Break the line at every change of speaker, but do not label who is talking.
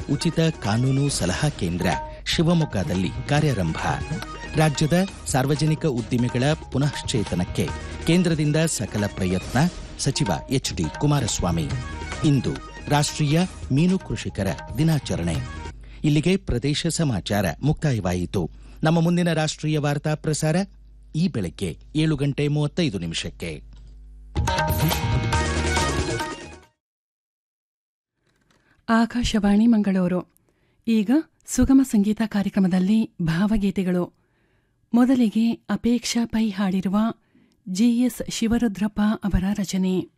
ಉಚಿತ ಕಾನೂನು ಸಲಹಾ ಕೇಂದ್ರ ಶಿವಮೊಗ್ಗದಲ್ಲಿ ಕಾರ್ಯಾರಂಭ ರಾಜ್ಯದ ಸಾರ್ವಜನಿಕ ಉದ್ದಿಮೆಗಳ ಪುನಶ್ಚೇತನಕ್ಕೆ ಕೇಂದ್ರದಿಂದ ಸಕಲ ಪ್ರಯತ್ನ ಸಚಿವ ಎಚ್ ಡಿ ಕುಮಾರಸ್ವಾಮಿ ಇಂದು ರಾಷ್ಟ್ರೀಯ ಮೀನು ಕೃಷಿಕರ ದಿನಾಚರಣೆ ಇಲ್ಲಿಗೆ ಪ್ರದೇಶ ಸಮಾಚಾರ ಮುಕ್ತಾಯವಾಯಿತು ನಮ್ಮ ಮುಂದಿನ ರಾಷ್ಟ್ರೀಯ ವಾರ್ತಾ ಪ್ರಸಾರ ಈ ಬೆಳಗ್ಗೆ ಏಳು ಗಂಟೆ ಮೂವತ್ತೈದು ನಿಮಿಷಕ್ಕೆ
ಆಕಾಶವಾಣಿ ಮಂಗಳೂರು ಈಗ ಸುಗಮ ಸಂಗೀತ ಕಾರ್ಯಕ್ರಮದಲ್ಲಿ ಭಾವಗೀತೆಗಳು ಮೊದಲಿಗೆ ಅಪೇಕ್ಷಾ ಪೈ ಹಾಡಿರುವ ಜಿಎಸ್ ಶಿವರುದ್ರಪ್ಪ ಅವರ ರಚನೆ